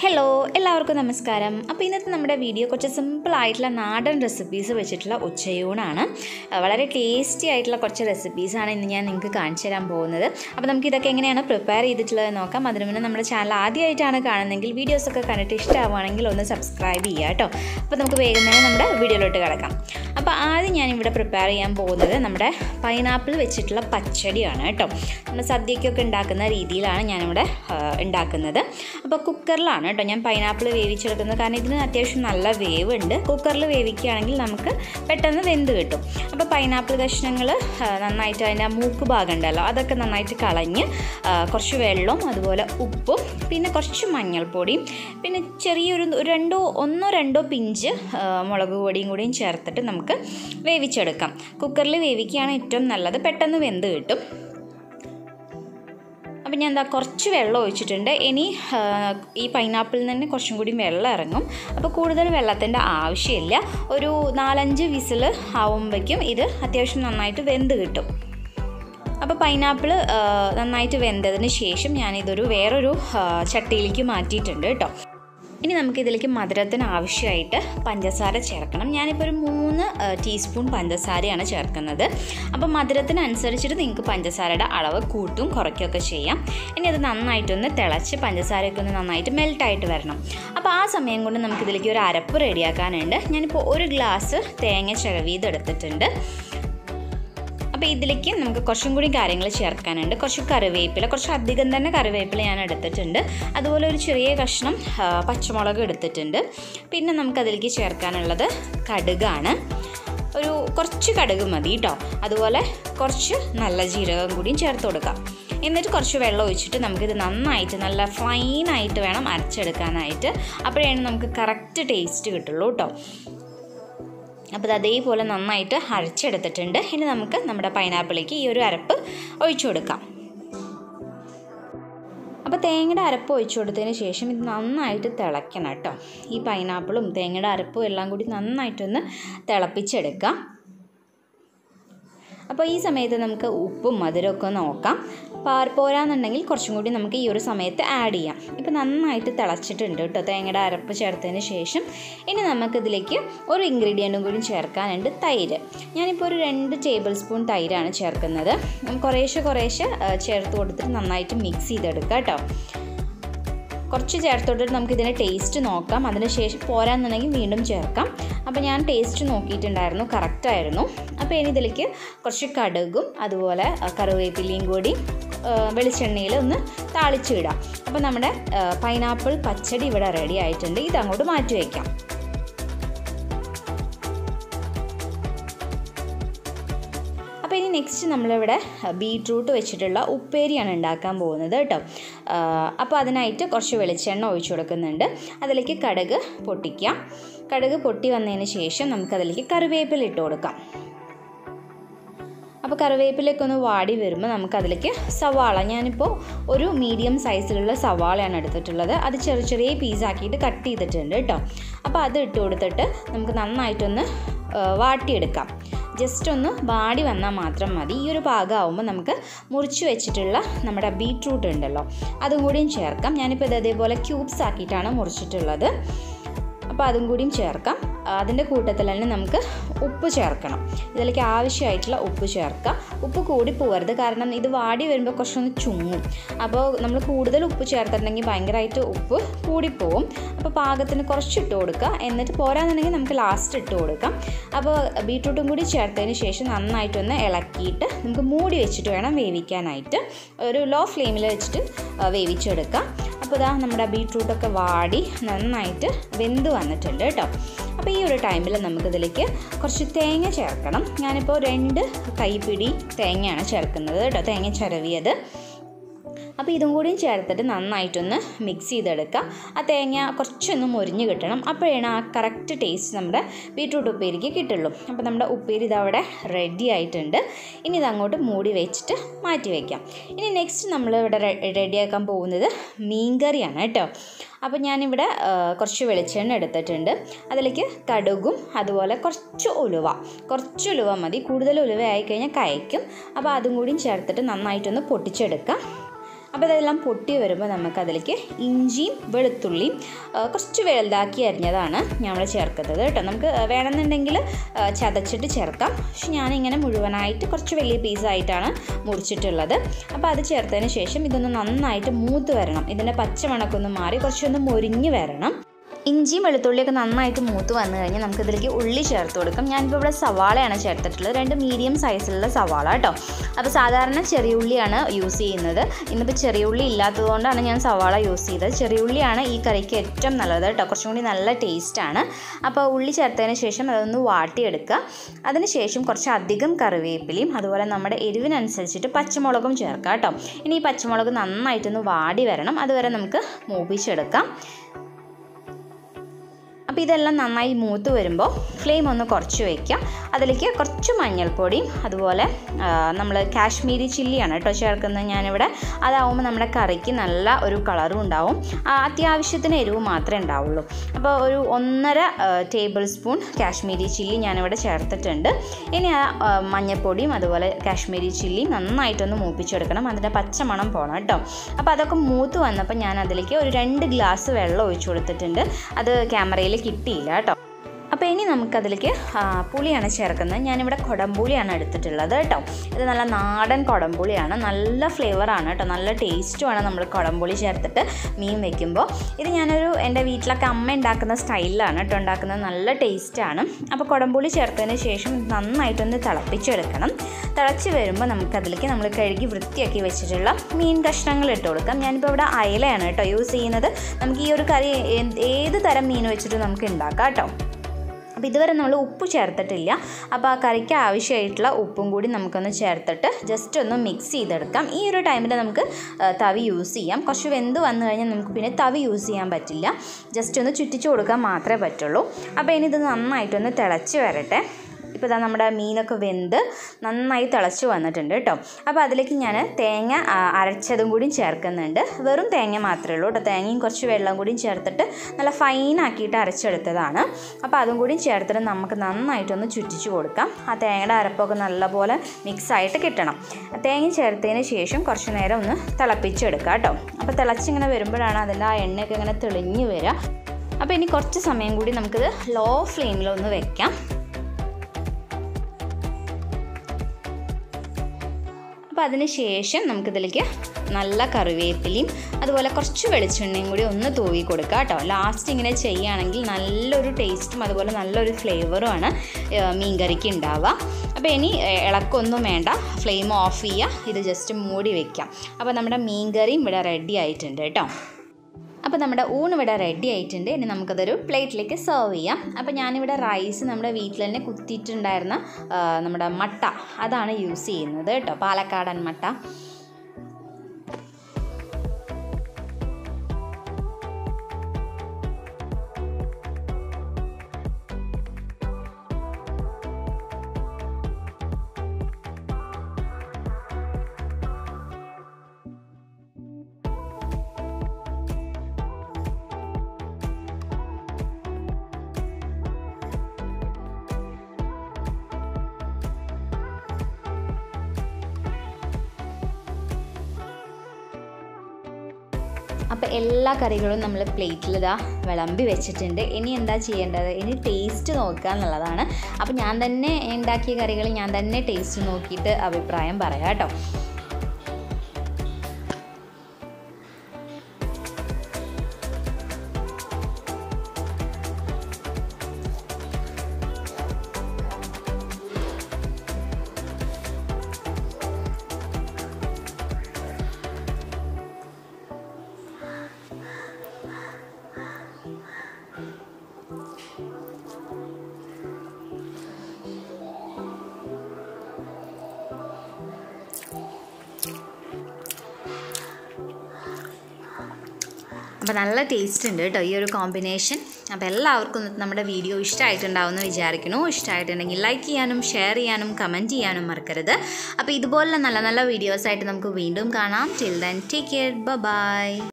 hello എല്ലാവർക്കും നമസ്കാരം അപ്പോൾ ഇന്നത്തെ നമ്മുടെ വീഡിയോ കുറച്ച് സിമ്പിൾ ആയിട്ടുള്ള നാടൻ റെസിപ്പീസ് വെച്ചിട്ടുള്ള ഉച്ചയൂണാണ് ആ, വളരെ ടേസ്റ്റി ആയിട്ടുള്ള കുറച്ച് റെസിപ്പീസാണ് ഇന്ന് ഞാൻ നിങ്ങൾക്ക് കാണിച്ചു തരാൻ പോകുന്നത് അപ്പോൾ നമുക്ക് ഇതൊക്കെ എങ്ങനെയാണ് പ്രിപ്പയർ ചെയ്തിട്ടുള്ളത് നോക്കാം അതിന് മുന്നേ നമ്മുടെ ചാനൽ ആദ്യമായിട്ടാണ് കാണുന്നതെങ്കിൽ വീഡിയോസൊക്കെ കണ്ടിട്ട് ഇഷ്ടമാവുകയാണെങ്കിൽ ഒന്ന് സബ്സ്ക്രൈബ് ചെയ്യുക കേട്ടോ അപ്പോൾ നമുക്ക് വേഗം തന്നെ നമ്മുടെ വീഡിയോയിലോട്ട് കിടക്കാം അപ്പോൾ ആദ്യം ഞാനിവിടെ പ്രിപ്പയർ ചെയ്യാൻ പോകുന്നത് നമ്മുടെ പൈനാപ്പിൾ വെച്ചിട്ടുള്ള പച്ചടിയാണ് കേട്ടോ നമ്മൾ സദ്യക്കൊക്കെ ഉണ്ടാക്കുന്ന രീതിയിലാണ് ഞാനിവിടെ ആ, ഉണ്ടാക്കുന്നത് അപ്പോൾ കുക്കറിലാണ് കേട്ടോ ഞാൻ പൈനാപ്പിൾ വേവിച്ചെടുക്കുന്നത് കാരണം ഇതിന് അത്യാവശ്യം നല്ല വേവ് ഉണ്ട് കുക്കറിൽ വേവിക്കുകയാണെങ്കിൽ നമുക്ക് പെട്ടെന്ന് വെന്ത് കിട്ടും അപ്പോൾ പൈനാപ്പിൾ കഷ്ണങ്ങൾ നന്നായിട്ട് അതിൻ്റെ ആ മൂക്ക് ഭാഗം ഉണ്ടല്ലോ അതൊക്കെ നന്നായിട്ട് കളഞ്ഞ് ആ, കുറച്ച് വെള്ളവും അതുപോലെ ഉപ്പും പിന്നെ കുറച്ച് മഞ്ഞൾപ്പൊടിയും പിന്നെ ചെറിയൊരു ഒരു രണ്ടോ ഒന്നോ രണ്ടോ പിഞ്ച് ആ, മുളക് പൊടിയും കൂടിയും ചേർത്തിട്ട് നമുക്ക് വേവിച്ചെടുക്കാം കുക്കറിൽ വേവിക്കുകയാണ് ഏറ്റവും നല്ലത് പെട്ടെന്ന് വെന്ത് കിട്ടും അപ്പം ഞാൻ എന്താ കുറച്ച് വെള്ളം ഒഴിച്ചിട്ടുണ്ട് ഇനി ആ, ഈ പൈനാപ്പിളിൽ നിന്ന് കുറച്ചും കൂടി വെള്ളം ഇറങ്ങും അപ്പോൾ കൂടുതൽ വെള്ളത്തിൻ്റെ ആവശ്യമില്ല ഒരു നാലഞ്ച് വിസിൽ ആവുമ്പോഴേക്കും ഇത് അത്യാവശ്യം നന്നായിട്ട് വെന്ത് കിട്ടും അപ്പോൾ പൈനാപ്പിൾ നന്നായിട്ട് വെന്തതിന് ശേഷം ഞാനിതൊരു വേറൊരു ആ, ചട്ടിയിലേക്ക് മാറ്റിയിട്ടുണ്ട് കേട്ടോ ഇനി നമുക്ക് ഇതിലേക്ക് മധുരത്തിന് ആവശ്യമായിട്ട് പഞ്ചസാര ചേർക്കണം ഞാനിപ്പോൾ ഒരു മൂന്ന് ആ, ടീസ്പൂൺ പഞ്ചസാരയാണ് ചേർക്കുന്നത് അപ്പോൾ മധുരത്തിനനുസരിച്ചിട്ട് നിങ്ങൾക്ക് പഞ്ചസാരയുടെ അളവ് കൂട്ടും കുറയ്ക്കുകയൊക്കെ ചെയ്യാം ഇനി അത് നന്നായിട്ടൊന്ന് തിളച്ച് പഞ്ചസാരയൊക്കെ ഒന്ന് നന്നായിട്ട് മെൽട്ടായിട്ട് വരണം അപ്പോൾ ആ സമയം കൊണ്ട് നമുക്കിതിലേക്ക് ഒരു അരപ്പ് റെഡിയാക്കാനുണ്ട് ഞാനിപ്പോൾ ഒരു ഗ്ലാസ് തേങ്ങ ചിരവിയതെടുത്തിട്ടുണ്ട് അപ്പോൾ ഇതിലേക്ക് നമുക്ക് കുറച്ചും കൂടി കാര്യങ്ങൾ ചേർക്കാനുണ്ട് കുറച്ച് കറിവേപ്പില കുറച്ച് അധികം തന്നെ കറിവേപ്പില ഞാൻ എടുത്തിട്ടുണ്ട് അതുപോലെ ഒരു ചെറിയ കഷ്ണം ആ, പച്ചമുളക് എടുത്തിട്ടുണ്ട് പിന്നെ നമുക്കതിലേക്ക് ചേർക്കാനുള്ളത് കടുകാണ് ഒരു കുറച്ച് കടുക് മതി കേട്ടോ അതുപോലെ കുറച്ച് നല്ല ജീരകം കൂടിയും ചേർത്ത് കൊടുക്കാം എന്നിട്ട് കുറച്ച് വെള്ളം ഒഴിച്ചിട്ട് നമുക്കിത് നന്നായിട്ട് നല്ല ഫൈനായിട്ട് വേണം അരച്ചെടുക്കാനായിട്ട് അപ്പോഴാണ് നമുക്ക് കറക്റ്റ് ടേസ്റ്റ് കിട്ടുള്ളൂ കേട്ടോ അപ്പോൾ ഇത് അതേപോലെ നന്നായിട്ട് അരച്ചെടുത്തിട്ടുണ്ട് ഇനി നമുക്ക് നമ്മുടെ പൈനാപ്പിളിലേക്ക് ഈ ഒരു അരപ്പ് ഒഴിച്ചു കൊടുക്കാം അപ്പോൾ തേങ്ങയുടെ അരപ്പ് ഒഴിച്ചു കൊടുത്തതിന് ശേഷം ഇത് നന്നായിട്ട് തിളയ്ക്കണം കേട്ടോ ഈ പൈനാപ്പിളും തേങ്ങയുടെ അരപ്പും എല്ലാം കൂടി നന്നായിട്ടൊന്ന് തിളപ്പിച്ചെടുക്കാം അപ്പോൾ ഈ സമയത്ത് നമുക്ക് ഉപ്പും മധുരമൊക്കെ നോക്കാം പാർ പോരാന്നുണ്ടെങ്കിൽ കുറച്ചും കൂടി നമുക്ക് ഈ ഒരു സമയത്ത് ആഡ് ചെയ്യാം ഇപ്പോൾ നന്നായിട്ട് തിളച്ചിട്ടുണ്ട് കേട്ടോ തേങ്ങയുടെ അരപ്പ് ചേർത്തതിന് ശേഷം ഇനി നമുക്കിതിലേക്ക് ഒരു ഇൻഗ്രീഡിയൻറ്റും കൂടി ചേർക്കാനുണ്ട് തൈര് ഞാനിപ്പോൾ ഒരു രണ്ട് ടേബിൾ സ്പൂൺ തൈരാണ് ചേർക്കുന്നത് കുറേശ്ശെ കുറേശ്ശെ ആ, ചേർത്ത് കൊടുത്തിട്ട് നന്നായിട്ട് മിക്സ് ചെയ്തെടുക്കാം കേട്ടോ കുറച്ച് ചേർത്തോട്ടിട്ട് നമുക്ക് ഇതിൻ്റെ ടേസ്റ്റ് നോക്കാം അതിനുശേഷം പോരാന്നുണ്ടെങ്കിൽ വീണ്ടും ചേർക്കാം അപ്പോൾ ഞാൻ ടേസ്റ്റ് നോക്കിയിട്ടുണ്ടായിരുന്നു കറക്റ്റായിരുന്നു അപ്പോൾ ഇനി ഇതിലേക്ക് കുറച്ച് കടുകും അതുപോലെ ആ, കറിവേപ്പിലയും കൂടി വെളിച്ചെണ്ണയിൽ ഒന്ന് താളിച്ചിടാം അപ്പോൾ നമ്മുടെ പൈനാപ്പിൾ പച്ചടി ഇവിടെ റെഡി ആയിട്ടുണ്ട് ഇത് അങ്ങോട്ട് മാറ്റി വയ്ക്കാം അപ്പോൾ ഇനി നെക്സ്റ്റ് നമ്മളിവിടെ ബീട്രൂട്ട് വെച്ചിട്ടുള്ള ഉപ്പേരിയാണ് ഉണ്ടാക്കാൻ പോകുന്നത് കേട്ടോ ആ, അപ്പോൾ അതിനായിട്ട് കുറച്ച് വെളിച്ചെണ്ണ ഒഴിച്ചു കൊടുക്കുന്നുണ്ട് അതിലേക്ക് കടുക് പൊട്ടിക്കാം കടുക് പൊട്ടി വന്നതിന് ശേഷം നമുക്കതിലേക്ക് കറിവേപ്പില ഇട്ട് കൊടുക്കാം അപ്പോൾ കറിവേപ്പിലൊക്കെ ഒന്ന് വാടി വരുമ്പോൾ നമുക്കതിലേക്ക് സവാള ഞാനിപ്പോൾ ഒരു മീഡിയം സൈസിലുള്ള സവാളയാണ് എടുത്തിട്ടുള്ളത് അത് ചെറിയ ചെറിയ പീസാക്കിയിട്ട് കട്ട് ചെയ്തിട്ടുണ്ട് കേട്ടോ അപ്പോൾ അത് ഇട്ട് കൊടുത്തിട്ട് നമുക്ക് നന്നായിട്ടൊന്ന് ആ, വാട്ടിയെടുക്കാം ജസ്റ്റ് ഒന്ന് വാടി വന്നാൽ മാത്രം മതി ഈ ഒരു പാകമാകുമ്പോൾ നമുക്ക് മുറിച്ച് വെച്ചിട്ടുള്ള നമ്മുടെ ബീട്രൂട്ട് ഉണ്ടല്ലോ അതും കൂടിയും ചേർക്കാം ഞാനിപ്പോൾ ഇത് അതേപോലെ ക്യൂബ്സ് ആക്കിയിട്ടാണ് മുറിച്ചിട്ടുള്ളത് അപ്പോൾ അതും കൂടിയും ചേർക്കാം അതിൻ്റെ കൂട്ടത്തിൽ തന്നെ നമുക്ക് ഉപ്പ് ചേർക്കണം ഇതിലേക്ക് ആവശ്യമായിട്ടുള്ള ഉപ്പ് ചേർക്കാം ഉപ്പ് കൂടി പോകരുത് കാരണം ഇത് വാടി വരുമ്പോൾ കുറച്ചൊന്ന് ചുങ്ങും അപ്പോൾ നമ്മൾ കൂടുതൽ ഉപ്പ് ചേർത്തിട്ടുണ്ടെങ്കിൽ ഭയങ്കരമായിട്ട് ഉപ്പ് കൂടിപ്പോവും അപ്പോൾ പാകത്തിന് കുറച്ച് ഇട്ട് കൊടുക്കുക എന്നിട്ട് പോരാന്നുണ്ടെങ്കിൽ നമുക്ക് ലാസ്റ്റ് ഇട്ട് കൊടുക്കാം അപ്പോൾ ബീട്രൂട്ടും കൂടി ചേർത്തതിന് ശേഷം നന്നായിട്ടൊന്ന് ഇളക്കിയിട്ട് നമുക്ക് മൂടി വെച്ചിട്ട് വേണം വേവിക്കാനായിട്ട് ഒരു ലോ ഫ്ലെയിമിൽ വെച്ചിട്ട് ആ, വേവിച്ചെടുക്കാം അപ്പോൾ ഇതാ നമ്മുടെ ബീട്രൂട്ടൊക്കെ വാടി നന്നായിട്ട് വെന്ത് വന്നിട്ടുണ്ട് കേട്ടോ അപ്പോൾ ഈ ഒരു ടൈമിൽ നമുക്കിതിലേക്ക് കുറച്ച് തേങ്ങ ചേർക്കണം ഞാനിപ്പോൾ രണ്ട് കൈപ്പിടി തേങ്ങയാണ് ചേർക്കുന്നത് കേട്ടോ തേങ്ങ ചിരവിയത് അപ്പോൾ ഇതും കൂടിയും ചേർത്തിട്ട് നന്നായിട്ടൊന്ന് മിക്സ് ചെയ്തെടുക്കുക ആ തേങ്ങ കുറച്ചൊന്ന് മുരിഞ്ഞ് കിട്ടണം അപ്പോഴാണ് ആ കറക്റ്റ് ടേസ്റ്റ് നമ്മുടെ ബീട്രൂട്ട് ഉപ്പേരിക്ക് കിട്ടുള്ളൂ അപ്പോൾ നമ്മുടെ ഉപ്പേരി ഇതവിടെ റെഡി ആയിട്ടുണ്ട് ഇനി ഇത് അങ്ങോട്ട് മൂടി വെച്ചിട്ട് മാറ്റി വയ്ക്കാം ഇനി നെക്സ്റ്റ് നമ്മൾ ഇവിടെ റെഡിയാക്കാൻ പോകുന്നത് മീൻകറിയാണ് കേട്ടോ അപ്പോൾ ഞാനിവിടെ ആ, കുറച്ച് വെളിച്ചെണ്ണ എടുത്തിട്ടുണ്ട് അതിലേക്ക് കടുകും അതുപോലെ കുറച്ച് ഉലുവ കുറച്ച് ഉലുവ മതി കൂടുതൽ ഉലുവ ആയി കഴിഞ്ഞാൽ കയക്കും അപ്പോൾ അതും കൂടിയും ചേർത്തിട്ട് നന്നായിട്ടൊന്ന് പൊട്ടിച്ചെടുക്കാം അപ്പോൾ ഇതെല്ലാം പൊട്ടി വരുമ്പോൾ നമുക്കതിലേക്ക് ഇഞ്ചിയും വെളുത്തുള്ളിയും ആ, കുറച്ച് വലുതാക്കി അരിഞ്ഞതാണ് നമ്മൾ ചേർക്കുന്നത് കേട്ടോ നമുക്ക് വേണമെന്നുണ്ടെങ്കിൽ ആ, ചതച്ചിട്ട് ചേർക്കാം പക്ഷെ ഞാനിങ്ങനെ മുഴുവനായിട്ട് കുറച്ച് വലിയ പീസായിട്ടാണ് മുറിച്ചിട്ടുള്ളത് അപ്പോൾ അത് ചേർത്തതിന് ശേഷം ഇതൊന്ന് നന്നായിട്ട് മൂത്ത് വരണം ഇതിൻ്റെ പച്ചമണക്കൊന്ന് മാറി കുറച്ചൊന്ന് മൊരിഞ്ഞ് വരണം ഇഞ്ചിയും വെളുത്തുള്ളിയൊക്കെ നന്നായിട്ട് മൂത്ത് വന്നു കഴിഞ്ഞാൽ നമുക്കിതിലേക്ക് ഉള്ളി ചേർത്ത് കൊടുക്കാം ഞാനിപ്പോൾ ഇവിടെ സവാളയാണ് ചേർത്തിട്ടുള്ളത് രണ്ട് മീഡിയം സൈസിലുള്ള സവാള കേട്ടോ അപ്പോൾ സാധാരണ ചെറിയ ഉള്ളിയാണ് യൂസ് ചെയ്യുന്നത് ഇന്നിപ്പോൾ ചെറിയ ഉള്ളി ഇല്ലാത്തതുകൊണ്ടാണ് ഞാൻ സവാള യൂസ് ചെയ്തത് ചെറിയ ഉള്ളിയാണ് ഈ കറിക്ക് ഏറ്റവും നല്ലത് കേട്ടോ കുറച്ചും കൂടി നല്ല ടേസ്റ്റാണ് അപ്പോൾ ഉള്ളി ചേർത്തതിന് ശേഷം അതൊന്ന് വാട്ടിയെടുക്കുക അതിന് ശേഷം കുറച്ച് അധികം കറിവേപ്പിലയും അതുപോലെ നമ്മുടെ എരിവിനനുസരിച്ചിട്ട് പച്ചമുളകും ചേർക്കാം കേട്ടോ ഇനി ഈ പച്ചമുളക് നന്നായിട്ടൊന്ന് വാടി വരണം അതുവരെ നമുക്ക് മൂപ്പിച്ചെടുക്കാം അപ്പോൾ ഇതെല്ലാം നന്നായി മൂത്ത് വരുമ്പോൾ ഫ്ലെയിം ഒന്ന് കുറച്ച് വയ്ക്കാം അതിലേക്ക് കുറച്ച് മഞ്ഞൾപ്പൊടിയും അതുപോലെ നമ്മൾ കാശ്മീരി ചില്ലിയാണ് കേട്ടോ ചേർക്കുന്നത് ഞാനിവിടെ അതാവുമ്പോൾ നമ്മുടെ കറിക്ക് നല്ല ഒരു കളറും ഉണ്ടാവും ആ, അത്യാവശ്യത്തിന് എരിവ് മാത്രമേ ഉണ്ടാവുള്ളൂ അപ്പോൾ ഒരു ഒന്നര ടേബിൾ സ്പൂൺ കാശ്മീരി ചില്ലി ഞാനിവിടെ ചേർത്തിട്ടുണ്ട് ഇനി ആ ആ, മഞ്ഞൾപ്പൊടിയും അതുപോലെ കാശ്മീരി ചില്ലിയും നന്നായിട്ടൊന്ന് മൂപ്പിച്ചെടുക്കണം അതിൻ്റെ പച്ചമണം പോകണം കേട്ടോ അപ്പോൾ അതൊക്കെ മൂത്ത് വന്നപ്പോൾ ഞാൻ അതിലേക്ക് ഒരു രണ്ട് ഗ്ലാസ് വെള്ളം ഒഴിച്ചു കൊടുത്തിട്ടുണ്ട് അത് ക്യാമറയിൽ കിട്ടിയില്ല കേട്ടോ അപ്പോൾ ഇനി നമുക്കതിലേക്ക് ആ, പുളിയാണ് ചേർക്കുന്നത് ഞാനിവിടെ കുടംപുളിയാണ് എടുത്തിട്ടുള്ളത് കേട്ടോ ഇത് നല്ല നാടൻ കുടംപുളിയാണ് നല്ല ഫ്ലേവറാണ് കേട്ടോ നല്ല ടേസ്റ്റുമാണ് നമ്മൾ കുടംപുളി ചേർത്തിട്ട് മീൻ വെക്കുമ്പോൾ ഇത് ഞാനൊരു എൻ്റെ വീട്ടിലൊക്കെ അമ്മ ഉണ്ടാക്കുന്ന സ്റ്റൈലിലാണ് കേട്ടോ ഉണ്ടാക്കുന്നത് നല്ല ടേസ്റ്റാണ് അപ്പോൾ കുടംപുളി ചേർത്തതിന് ശേഷം ഇത് നന്നായിട്ടൊന്ന് തിളപ്പിച്ചെടുക്കണം തിളച്ച് വരുമ്പോൾ നമുക്കതിലേക്ക് നമ്മൾ കഴുകി വൃത്തിയാക്കി വെച്ചിട്ടുള്ള മീൻ കഷ്ണങ്ങൾ ഇട്ട് കൊടുക്കാം ഞാനിപ്പോൾ ഇവിടെ അയലയാണ് കേട്ടോ യൂസ് ചെയ്യുന്നത് നമുക്ക് ഈ ഒരു കറി ഏ- ഏത് തരം മീൻ വെച്ചിട്ട് നമുക്ക് ഉണ്ടാക്കാം കേട്ടോ അപ്പോൾ ഇതുവരെ നമ്മൾ ഉപ്പ് ചേർത്തിട്ടില്ല അപ്പോൾ ആ കറിക്ക് ആവശ്യമായിട്ടുള്ള ഉപ്പും കൂടി നമുക്കൊന്ന് ചേർത്തിട്ട് ജസ്റ്റ് ഒന്ന് മിക്സ് ചെയ്തെടുക്കാം ഈ ഒരു ടൈമിൽ നമുക്ക് ആ, തവി യൂസ് ചെയ്യാം കുറച്ച് വെന്ത് വന്നു കഴിഞ്ഞാൽ നമുക്ക് പിന്നെ തവി യൂസ് ചെയ്യാൻ പറ്റില്ല ജസ്റ്റ് ഒന്ന് ചുറ്റിച്ച് കൊടുക്കാൻ മാത്രമേ പറ്റുള്ളൂ അപ്പോൾ ഇനി ഇത് നന്നായിട്ടൊന്ന് തിളച്ച് വരട്ടെ ഇപ്പോൾ ഇതാ നമ്മുടെ മീനൊക്കെ വെന്ത് നന്നായി തിളച്ച് വന്നിട്ടുണ്ട് കേട്ടോ അപ്പോൾ അതിലേക്ക് ഞാൻ തേങ്ങ ആ, അരച്ചതും കൂടി ചേർക്കുന്നുണ്ട് വെറും തേങ്ങ മാത്രമേ ഉള്ളൂ കേട്ടോ തേങ്ങയും കുറച്ച് വെള്ളം കൂടിയും ചേർത്തിട്ട് നല്ല ഫൈനാക്കിയിട്ട് അരച്ചെടുത്തതാണ് അപ്പോൾ അതും കൂടി ചേർത്തിട്ട് നമുക്ക് നന്നായിട്ടൊന്ന് ചുറ്റിച്ച് കൊടുക്കാം ആ തേങ്ങയുടെ അരപ്പൊക്കെ നല്ലപോലെ മിക്സായിട്ട് കിട്ടണം തേങ്ങ ചേർത്തതിന് ശേഷം കുറച്ച് നേരം ഒന്ന് തിളപ്പിച്ചെടുക്കുക കേട്ടോ അപ്പോൾ തിളച്ചിങ്ങനെ വരുമ്പോഴാണ് അതിൻ്റെ ആ എണ്ണയൊക്കെ ഇങ്ങനെ തെളിഞ്ഞ് വരിക അപ്പോൾ ഇനി കുറച്ച് സമയം കൂടി നമുക്കിത് ലോ ഫ്ലെയിമിലൊന്ന് വെക്കാം അപ്പോൾ അതിന് ശേഷം നമുക്കിതിലേക്ക് നല്ല കറിവേപ്പിലയും അതുപോലെ കുറച്ച് വെളിച്ചെണ്ണയും കൂടി ഒന്ന് തൂവി കൊടുക്കുക കേട്ടോ ലാസ്റ്റ് ഇങ്ങനെ ചെയ്യുകയാണെങ്കിൽ നല്ലൊരു ടേസ്റ്റും അതുപോലെ നല്ലൊരു ഫ്ലേവറുമാണ് മീൻ കറിക്ക് ഉണ്ടാവുക അപ്പോൾ ഇനി ഏഹ്, ഇളക്കൊന്നും വേണ്ട ഫ്ലെയിം ഓഫ് ചെയ്യുക ഇത് ജസ്റ്റ് മൂടി വെക്കാം അപ്പോൾ നമ്മുടെ മീൻ കറിയും ഇവിടെ റെഡി ആയിട്ടുണ്ട് കേട്ടോ അപ്പോൾ നമ്മുടെ ഊണ് ഇവിടെ റെഡി ആയിട്ടുണ്ട് ഇനി നമുക്കതൊരു പ്ലേറ്റിലേക്ക് സെർവ് ചെയ്യാം അപ്പോൾ ഞാനിവിടെ റൈസ് നമ്മുടെ വീട്ടിൽ തന്നെ കുത്തിയിട്ടുണ്ടായിരുന്ന ആ, നമ്മുടെ മട്ട അതാണ് യൂസ് ചെയ്യുന്നത് കേട്ടോ പാലക്കാടൻ മട്ട അപ്പോൾ എല്ലാ കറികളും നമ്മൾ പ്ലേറ്റിൽ ഇതാ വിളമ്പി വെച്ചിട്ടുണ്ട് ഇനി എന്താ ചെയ്യേണ്ടത് ഇനി ടേസ്റ്റ് നോക്കുക എന്നുള്ളതാണ് അപ്പോൾ ഞാൻ തന്നെ ഉണ്ടാക്കിയ കറികൾ ഞാൻ തന്നെ ടേസ്റ്റ് നോക്കിയിട്ട് അഭിപ്രായം പറയാം കേട്ടോ അപ്പോൾ നല്ല ടേസ്റ്റ് ഉണ്ട് കേട്ടോ ഈ ഒരു കോമ്പിനേഷൻ അപ്പോൾ എല്ലാവർക്കും നമ്മുടെ വീഡിയോ ഇഷ്ടമായിട്ടുണ്ടാവുമെന്ന് വിചാരിക്കുന്നു ഇഷ്ടമായിട്ടുണ്ടെങ്കിൽ ലൈക്ക് ചെയ്യാനും ഷെയർ ചെയ്യാനും കമൻറ്റ് ചെയ്യാനും മറക്കരുത് അപ്പോൾ ഇതുപോലുള്ള നല്ല നല്ല വീഡിയോസായിട്ട് നമുക്ക് വീണ്ടും കാണാം till then take care by